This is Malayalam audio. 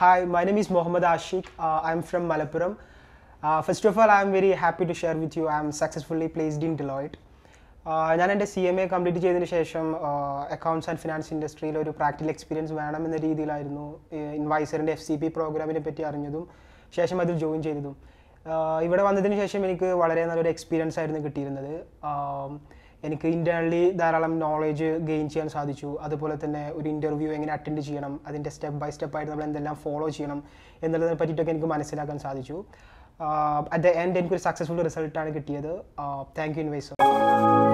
Hi, my name is Mohammad Ashik. Uh, I'm from Malappuram. Uh, first of all, I'm very happy to share with you I'm successfully placed in Deloitte. Uh, ഞാൻ എൻ്റെ സി എം എ കംപ്ലീറ്റ് ചെയ്തതിന് ശേഷം അക്കൗണ്ട്സ് ആൻഡ് ഫിനാൻസ് ഇൻഡസ്ട്രിയിൽ ഒരു പ്രാക്ടിക്കൽ എക്സ്പീരിയൻസ് വേണമെന്ന രീതിയിലായിരുന്നു ഇൻവൈസറിൻ്റെ എഫ് സി പി പ്രോഗ്രാമിനെ പറ്റി അറിഞ്ഞതും ശേഷം അതിൽ ജോയിൻ ചെയ്തതും ആഹ് ഇവിടെ വന്നതിന് ശേഷം എനിക്ക് വളരെ നല്ലൊരു എക്സ്പീരിയൻസ് ആയിരുന്നു കിട്ടിയിരുന്നത് ആം, എനിക്ക് ഇൻറ്റേർണലി ധാരാളം നോളേജ് ഗെയിൻ ചെയ്യാൻ സാധിച്ചു അതുപോലെ തന്നെ ഒരു ഇൻ്റർവ്യൂ എങ്ങനെ അറ്റൻഡ് ചെയ്യണം അതിൻ്റെ സ്റ്റെപ്പ് ബൈ സ്റ്റെപ്പ് ആയിട്ട് നമ്മൾ എന്തെല്ലാം ഫോളോ ചെയ്യണം എന്നുള്ളതിനെ പറ്റിയിട്ടൊക്കെ എനിക്ക് മനസ്സിലാക്കാൻ സാധിച്ചു അറ്റ് ദ എൻഡ് എനിക്കൊരു സക്സസ്ഫുൾ റിസൾട്ടാണ് കിട്ടിയത് താങ്ക് യു ഇൻവൈസർ